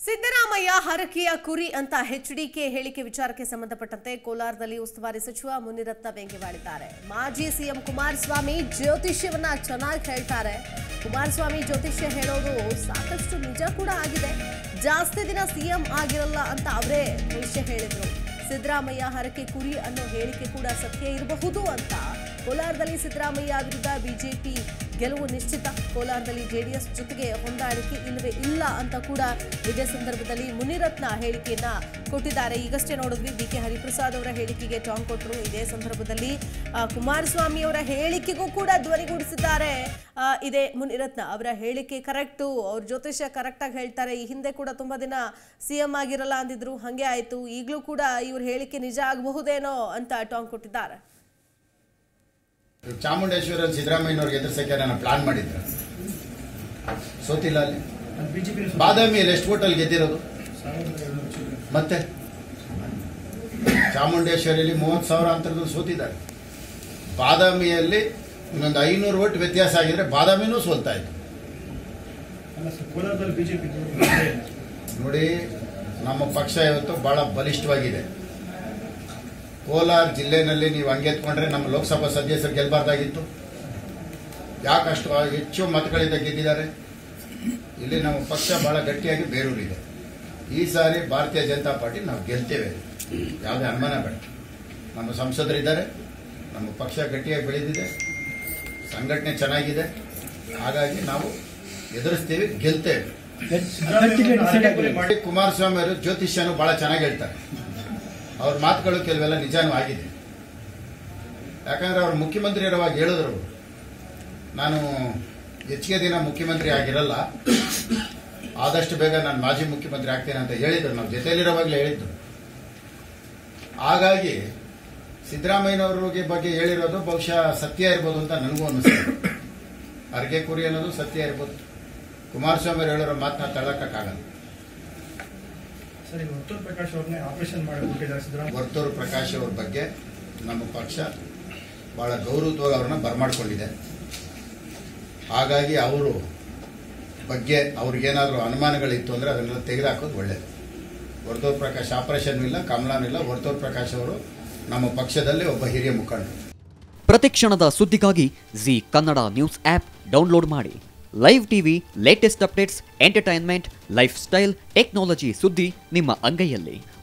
ಸಿದ್ದರಾಮಯ್ಯ ಹರಕೆಯ ಕುರಿ ಅಂತ ಎಚ್ಡಿಕೆ ಹೇಳಿಕೆ ವಿಚಾರಕ್ಕೆ ಸಂಬಂಧಪಟ್ಟಂತೆ ಕೋಲಾರದಲ್ಲಿ ಉಸ್ತುವಾರಿ ಸಚಿವ ಮುನಿರತ್ನ ವ್ಯಂಗ್ಯವಾಡಿದ್ದಾರೆ ಮಾಜಿ ಸಿಎಂ ಕುಮಾರಸ್ವಾಮಿ ಜ್ಯೋತಿಷ್ಯವನ್ನ ಚೆನ್ನಾಗಿ ಹೇಳ್ತಾರೆ ಕುಮಾರಸ್ವಾಮಿ ಜ್ಯೋತಿಷ್ಯ ಹೇಳೋದು ಸಾಕಷ್ಟು ನಿಜ ಕೂಡ ಆಗಿದೆ ಜಾಸ್ತಿ ದಿನ ಸಿಎಂ ಆಗಿರಲ್ಲ ಅಂತ ಅವರೇ ಭವಿಷ್ಯ ಹೇಳಿದ್ರು ಸಿದ್ದರಾಮಯ್ಯ ಹರಕೆ ಕುರಿ ಅನ್ನೋ ಹೇಳಿಕೆ ಕೂಡ ಸತ್ಯ ಇರಬಹುದು ಅಂತ ಕೋಲಾರದಲ್ಲಿ ಸಿದ್ದರಾಮಯ್ಯ ವಿರುದ್ಧ ಬಿಜೆಪಿ ಗೆಲುವು ನಿಶ್ಚಿತ ಕೋಲಾರದಲ್ಲಿ ಜೆಡಿಎಸ್ ಜೊತೆಗೆ ಹೊಂದಾಣಿಕೆ ಇಲ್ಲವೇ ಇಲ್ಲ ಅಂತ ಕೂಡ ಇದೇ ಸಂದರ್ಭದಲ್ಲಿ ಮುನಿರತ್ನ ಹೇಳಿಕೆಯನ್ನ ಕೊಟ್ಟಿದ್ದಾರೆ ಈಗಷ್ಟೇ ನೋಡಿದ್ವಿ ಬಿ ಕೆ ಹರಿಪ್ರಸಾದ್ ಅವರ ಹೇಳಿಕೆಗೆ ಟಾಂಗ್ ಕೊಟ್ಟರು ಇದೇ ಸಂದರ್ಭದಲ್ಲಿ ಆ, ಕುಮಾರಸ್ವಾಮಿ ಅವರ ಹೇಳಿಕೆಗೂ ಕೂಡ ಧ್ವನಿಗೂಡಿಸಿದ್ದಾರೆ ಆ, ಇದೇ ಮುನಿರತ್ನ ಅವರ ಹೇಳಿಕೆ ಕರೆಕ್ಟು ಅವ್ರ ಜ್ಯೋತಿಷ್ಯ ಕರೆಕ್ಟಾಗಿ ಹೇಳ್ತಾರೆ ಈ ಹಿಂದೆ ಕೂಡ ತುಂಬಾ ದಿನ ಸಿಎಂ ಆಗಿರಲ್ಲ ಅಂದಿದ್ರು ಹಂಗೆ ಆಯ್ತು ಈಗಲೂ ಕೂಡ ಇವ್ರ ಹೇಳಿಕೆ ನಿಜ ಆಗಬಹುದೇನೋ ಅಂತ ಟಾಂಗ್ ಕೊಟ್ಟಿದ್ದಾರೆ ಚಾಮುಂಡೇಶ್ವರಲ್ಲಿ ಸಿದ್ದರಾಮಯ್ಯನವ್ರಿಗೆ ಎದುರಿಸಕ್ಕೆ ನಾನು ಪ್ಲಾನ್ ಮಾಡಿದ್ರ ಸೋತಿಲ್ಲ ಅಲ್ಲಿ ಬಾದಾಮಿಯಲ್ಲಿ ಎಷ್ಟು ಓಟಲ್ಲಿ ಗೆದ್ದಿರೋದು ಮತ್ತೆ ಚಾಮುಂಡೇಶ್ವರಿಯಲ್ಲಿ ಮೂವತ್ತು ಸಾವಿರ ಅಂತರದಲ್ಲಿ ಸೋತಿದ್ದಾರೆ ಬಾದಾಮಿಯಲ್ಲಿ ಇನ್ನೊಂದು ಐನೂರು ಓಟ್ ವ್ಯತ್ಯಾಸ ಆಗಿದ್ರೆ ಬಾದಾಮಿನೂ ಸೋಲ್ತಾ ಇತ್ತು ಅಲ್ಲ ಸರ್ ಕೋಲಾರದಲ್ಲಿ ಬಿಜೆಪಿ ನೋಡಿ ನಮ್ಮ ಪಕ್ಷ ಇವತ್ತು ಬಹಳ ಬಲಿಷ್ಠವಾಗಿದೆ ಕೋಲಾರ ಜಿಲ್ಲೆನಲ್ಲಿ ನೀವು ಹಂಗೆ ಎತ್ಕೊಂಡ್ರೆ ನಮ್ಮ ಲೋಕಸಭಾ ಸದಸ್ಯರು ಗೆಲ್ಬಾರ್ದಾಗಿತ್ತು ಯಾಕೆ ಅಷ್ಟು ಹೆಚ್ಚು ಮತಗಳಿಂದ ಗೆದ್ದಿದ್ದಾರೆ ಇಲ್ಲಿ ನಮ್ಮ ಪಕ್ಷ ಬಹಳ ಗಟ್ಟಿಯಾಗಿ ಬೇರೂರಿದೆ ಈ ಸಾರಿ ಭಾರತೀಯ ಜನತಾ ಪಾರ್ಟಿ ನಾವು ಗೆಲ್ತೇವೆ ಯಾವುದೇ ಅನುಮಾನ ಬೇಡ ನಮ್ಮ ಸಂಸದರಿದ್ದಾರೆ ನಮ್ಮ ಪಕ್ಷ ಗಟ್ಟಿಯಾಗಿ ಬೆಳೆದಿದೆ ಸಂಘಟನೆ ಚೆನ್ನಾಗಿದೆ ಹಾಗಾಗಿ ನಾವು ಎದುರಿಸ್ತೀವಿ ಗೆಲ್ತೇವೆ ಮಾಡಿ ಕುಮಾರಸ್ವಾಮಿ ಅವರು ಜ್ಯೋತಿಷ್ಯನು ಬಹಳ ಚೆನ್ನಾಗಿ ಹೇಳ್ತಾರೆ ಅವ್ರ ಮಾತುಗಳು ಕೆಲವೆಲ್ಲ ನಿಜಾನೂ ಆಗಿದೆ ಯಾಕಂದ್ರೆ ಅವ್ರು ಮುಖ್ಯಮಂತ್ರಿ ಇರುವಾಗ ಹೇಳಿದ್ರು ಅವ್ರು, ನಾನು ಹೆಚ್ಚಿಗೆ ದಿನ ಮುಖ್ಯಮಂತ್ರಿ ಆಗಿರಲ್ಲ ಆದಷ್ಟು ಬೇಗ ನಾನು ಮಾಜಿ ಮುಖ್ಯಮಂತ್ರಿ ಆಗ್ತೇನೆ ಅಂತ ಹೇಳಿದ್ರು ನಾವು ಜೊತೆಯಲ್ಲಿರುವಾಗಲೇ ಹೇಳಿದ್ರು ಹಾಗಾಗಿ ಸಿದ್ದರಾಮಯ್ಯನವ್ರಿಗೆ ಬಗ್ಗೆ ಹೇಳಿರೋದು ಬಹುಶಃ ಸತ್ಯ ಇರ್ಬೋದು ಅಂತ ನನಗೂ ಅನ್ನಿಸ್ತದೆ ಅರ್ಗೆ ಕುರಿ ಅನ್ನೋದು ಸತ್ಯ ಇರ್ಬೋದು ಕುಮಾರಸ್ವಾಮಿ ಅವ್ರು ಹೇಳಿರೋ ಮಾತನ್ನ ತಳ್ಳಕ್ಕಾಗಲ್ಲ ಸರ್ ಈಗ ಉತ್ತರ್ ಪ್ರಕಾಶ್ ಅವ್ರನ್ನೇ ಆಪರೇಷನ್ ಮಾಡಿಬಿಟ್ಟಿದ್ದಾರೆ ಸಿದ್ದರಾಮಯ್ಯ ವರ್ತೂರು ಪ್ರಕಾಶ್ ಅವ್ರ ಬಗ್ಗೆ ನಮ್ಮ ಪಕ್ಷ ಬಹಳ ಗೌರವವಾಗಿ ಅವ್ರನ್ನ ಬರಮಾಡ್ಕೊಂಡಿದೆ ಹಾಗಾಗಿ ಅವರು ಬಗ್ಗೆ ಅವ್ರಿಗೇನಾದರೂ ಅನುಮಾನಗಳಿತ್ತು ಅಂದರೆ ಅದನ್ನೆಲ್ಲ ತೆಗೆದುಹಾಕೋದು ಒಳ್ಳೆಯದು ವರ್ತೂರು ಪ್ರಕಾಶ್ ಆಪರೇಷನ್ ಇಲ್ಲ ಕಮಲಾನೂ ಇಲ್ಲ ವರ್ತೂರು ಪ್ರಕಾಶ್ ಅವರು ನಮ್ಮ ಪಕ್ಷದಲ್ಲಿ ಒಬ್ಬ ಹಿರಿಯ ಮುಖಂಡರು ಪ್ರತಿಕ್ಷಣದ ಸುದ್ದಿಗಾಗಿ Zee Kannada news app download ಮಾಡಿ live TV latest updates entertainment lifestyle technology ಸುದ್ದಿ ನಿಮ್ಮ ಅಂಗೈಯಲ್ಲಿ